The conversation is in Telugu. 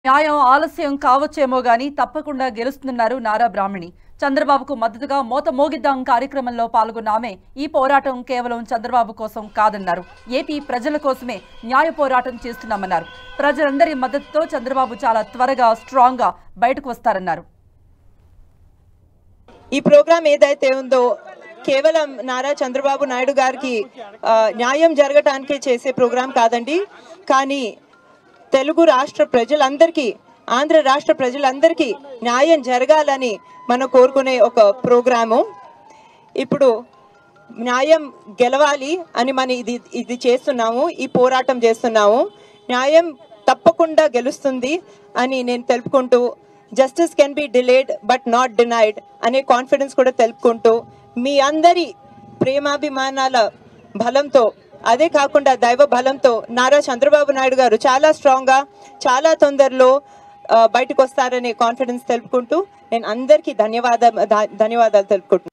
న్యాయం ఆలస్యం కావచ్చేమో గాని తప్పకుండా గెలుస్తున్నారు నారా బ్రాహ్మణి చంద్రబాబుకు మద్దతుగా మోత మోగిద్దాం కార్యక్రమంలో పాల్గొన్న ఆమె ఈ పోరాటం కేవలం చంద్రబాబు కోసం కాదన్నారు ఏపీ ప్రజల కోసమే న్యాయ పోరాటం చేస్తున్నామన్నారు ప్రజలందరి మద్దతుతో చంద్రబాబు చాలా త్వరగా స్ట్రాంగ్ గా బయటకు వస్తారన్నారు ఈ ప్రోగ్రాం ఏదైతే ఉందో కేవలం నారా చంద్రబాబు నాయుడు గారికి ఆ, న్యాయం జరగటానికి చేసే ప్రోగ్రాం కాదండి కానీ తెలుగు రాష్ట్ర ప్రజలందరికీ ఆంధ్ర రాష్ట్ర ప్రజలందరికీ న్యాయం జరగాలని మనం కోరుకునే ఒక ప్రోగ్రాము ఇప్పుడు న్యాయం గెలవాలి అని మనం ఇది ఇది చేస్తున్నాము ఈ పోరాటం చేస్తున్నాము న్యాయం తప్పకుండా గెలుస్తుంది అని నేను తెలుపుకుంటూ justice can be delayed but not denied అనే కాన్ఫిడెన్స్ కూడా తెలుపుకుంటూ మీ అందరి ప్రేమాభిమానాల బలంతో అదే కాకుండా దైవ బలంతో నారా చంద్రబాబు నాయుడు గారు చాలా స్ట్రాంగ్గా చాలా తొందరలో ఆ, బయటకు వస్తారనే కాన్ఫిడెన్స్ తెలుపుకుంటూ నేను అందరికీ ధన్యవాద ధన్యవాదాలు తెలుపుకుంటున్నాను